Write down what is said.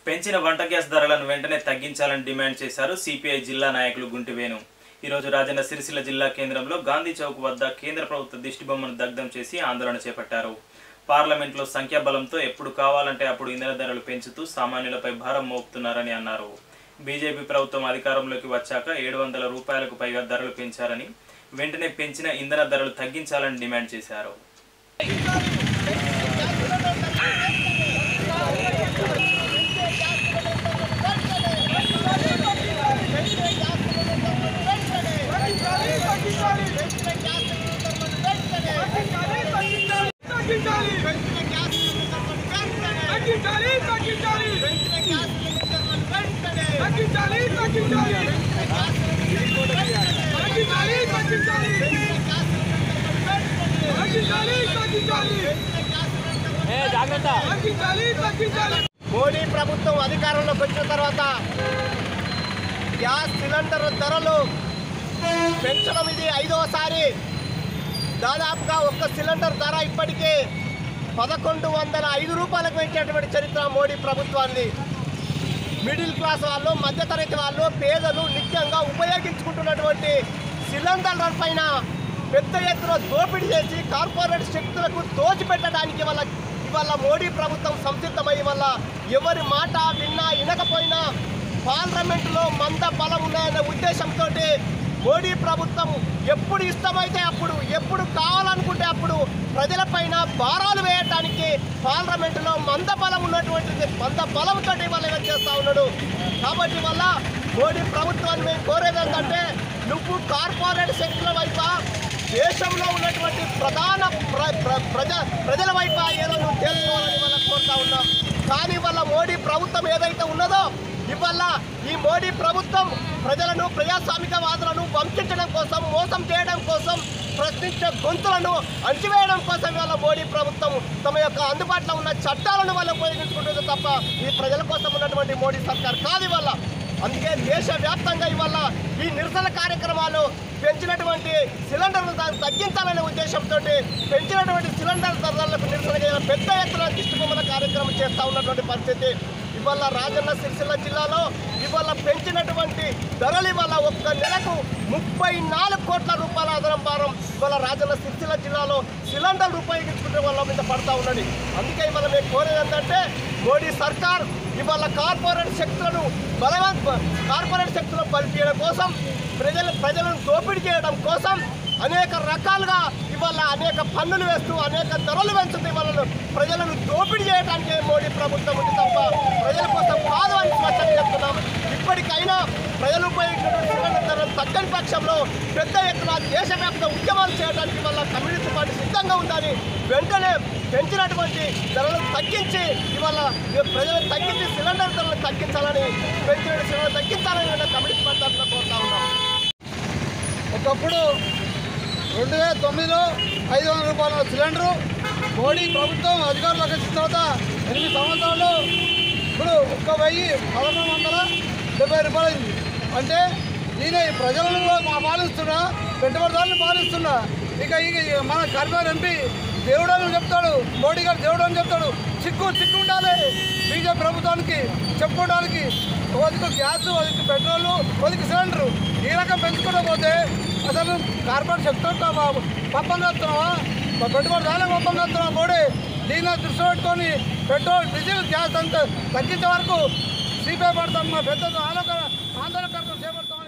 పెంచిన వంట గ్యాస్ ధరలను వెంటనే తగ్గించాలని డిమాండ్ చేశారు సిపిఐ జిల్లా నాయకులు గుంటివేణు ఈరోజు రాజన్న సిరిసిల్ల జిల్లా కేంద్రంలో గాంధీ చౌక్ వద్ద కేంద్ర ప్రభుత్వ దిష్టిబొమ్మను దగ్ధం చేసి ఆందోళన చేపట్టారు పార్లమెంట్లో సంఖ్యాబలంతో ఎప్పుడు కావాలంటే అప్పుడు ఇంధన ధరలు పెంచుతూ సామాన్యులపై భారం మోపుతున్నారని అన్నారు బీజేపీ ప్రభుత్వం అధికారంలోకి వచ్చాక ఏడు వందల రూపాయలకు పైగా ధరలు పెంచారని వెంటనే పెంచిన ఇంధన ధరలు తగ్గించాలని డిమాండ్ చేశారు మోడీ ప్రభుత్వం అధికారంలోకి వచ్చిన తర్వాత గ్యాస్ సిలిండర్ ధరలు పెంచడం ఇది ఐదవసారి దాదాపుగా ఒక్క సిలిండర్ ధర ఇప్పటికే పదకొండు వందల ఐదు రూపాయలకు పెంచేటువంటి చరిత్ర మోడీ ప్రభుత్వాన్ని మిడిల్ క్లాస్ వాళ్ళు మధ్యతరగతి వాళ్ళు పేదలు నిత్యంగా ఉపయోగించుకుంటున్నటువంటి సిలిండర్ల పైన పెద్ద ఎత్తున దోపిడీ చేసి కార్పొరేట్ శక్తులకు దోచిపెట్టడానికి వాళ్ళ ఇవాళ మోడీ ప్రభుత్వం సంసిద్ధమై వల్ల ఎవరి మాట విన్నా వినకపోయినా పార్లమెంటులో మంద బలం ఉన్నాయనే ఉద్దేశంతో మోడీ ప్రభుత్వం ఎప్పుడు ఇష్టమైతే అప్పుడు ఎప్పుడు కావాలనుకుంటే అప్పుడు ప్రజలపైన భారాలు వేయటానికి పార్లమెంటులో మంద బలం ఉన్నటువంటి మంద బలంతో వాళ్ళు ఇలా చేస్తూ ఉన్నాడు కాబట్టి వల్ల మోడీ ప్రభుత్వాన్ని మేము కోరేది ఏంటంటే నువ్వు కార్పొరేట్ శక్తుల వైపు దేశంలో ఉన్నటువంటి ప్రధాన ప్ర ప్ర- ప్రజ ప్రజల వైపు ఏదో నువ్వు తెలుసుకోవాలని వాళ్ళ కోరుతా ఉన్నాం కానీ వాళ్ళ మోడీ ప్రభుత్వం ఏదైతే ఉన్నదో ఇవల్ల ఈ మోడీ ప్రభుత్వం ప్రజలను ప్రజాస్వామికవాదులను వంచడం కోసం మోసం చేయడం కోసం ప్రశ్నించే గొంతులను అణచివేయడం కోసం ఇవాళ మోడీ ప్రభుత్వం తమ యొక్క అందుబాటులో ఉన్న చట్టాలను వాళ్ళు ఉపయోగించుకుంటుంది తప్ప ఈ ప్రజల కోసం ఉన్నటువంటి మోడీ సర్కార్ కాదు ఇవాళ అందుకే దేశవ్యాప్తంగా ఇవాళ ఈ నిరసన కార్యక్రమాలు పెంచినటువంటి సిలిండర్లు దాన్ని తగ్గించాలనే ఉద్దేశంతో పెంచినటువంటి సిలిండర్ ధరలకు నిరసనగా పెద్ద ఎత్తున దిష్టిబొమ్మల కార్యక్రమం చేస్తూ ఉన్నటువంటి పరిస్థితి ఇవాళ రాజన్న సిరిసిల్ల జిల్లాలో ఇవాళ పెంచినటువంటి ధరలు ఇవాళ ఒక్క నెలకు ముప్పై నాలుగు కోట్ల రూపాయల అదనం భారం ఇవాళ రాజన్న సిరిసిల్ల జిల్లాలో సిలిండర్లు ఉపయోగించుకునే వాళ్ళ మీద పడతా ఉన్నది అందుకే ఇవాళ మేము కోరేది ఏంటంటే మోడీ సర్కార్ ఇవాళ కార్పొరేట్ శక్తులను బలవంత కార్పొరేట్ శక్తులను బలిపీయడం కోసం ప్రజలు ప్రజలను దోపిడీ చేయడం కోసం అనేక రకాలుగా ఇవాళ అనేక పన్నులు వేస్తూ అనేక ధరలు పెంచుతూ వాళ్ళను ప్రజలను దోపిడీ చేయడానికి మోడీ ప్రభుత్వం ఉంది తప్ప ప్రజల కోసం కాదు అని స్పష్టంగా చెప్తున్నాం ఇప్పటికైనా ప్రజలు ఉపయోగించినటువంటి సిలిండర్ ధరలు తగ్గని పక్షంలో పెద్ద ఎత్తున దేశవ్యాప్త ఉద్యమాలు చేయడానికి వల్ల కమ్యూనిస్ట్ పార్టీ సిద్ధంగా ఉందని వెంటనే పెంచినటువంటి ధరలను తగ్గించి ఇవాళ ప్రజలను తగ్గించి సిలిండర్ ధరలను తగ్గించాలని పెంచిన సిలిండర్ తగ్గించాలని కూడా కమ్యూనిస్ట్ పార్టీ తరఫున కోరుతా ఉన్నాం ఒకప్పుడు రెండు వేల తొమ్మిదిలో ఐదు వందల రూపాయల సిలిండరు మోడీ ప్రభుత్వం అధికారంలోకి వచ్చిన తర్వాత ఎనిమిది సంవత్సరాలు ఇప్పుడు ఒక్క వెయ్యి పదకొండు వందల డెబ్బై రూపాయలు అయింది అంటే ఈయన ఈ ప్రజలను మా పాలిస్తున్నా పెట్టుబడిదారులను పాలిస్తున్నా ఇక ఇక మన కర్నూలు ఎంపీ దేవుడు అని చెప్తాడు మోడీ గారు దేవుడు అని చెప్తాడు చిక్కు చిక్కు ఉండాలి బీజేపీ ప్రభుత్వానికి చెప్పుకోవడానికి ఒకరికి గ్యాస్ ఒకరికి పెట్రోల్ ఒకరికి సిలిండరు ఈ రకం పెంచుకుంటూ పోతే అసలు కార్పొరేట్ చెప్తా పప్పం చేస్తున్నావా మా పెట్టుబడిదారులకు పప్పం చేస్తున్నావా మోడీ దీన్ని దృష్టి పెట్టుకొని పెట్రోల్ డీజిల్ గ్యాస్ అంతా తగ్గించే వరకు సిపిఐ పడతాం మా పెద్ద ఆలోచన ఆందోళన చేపడతాం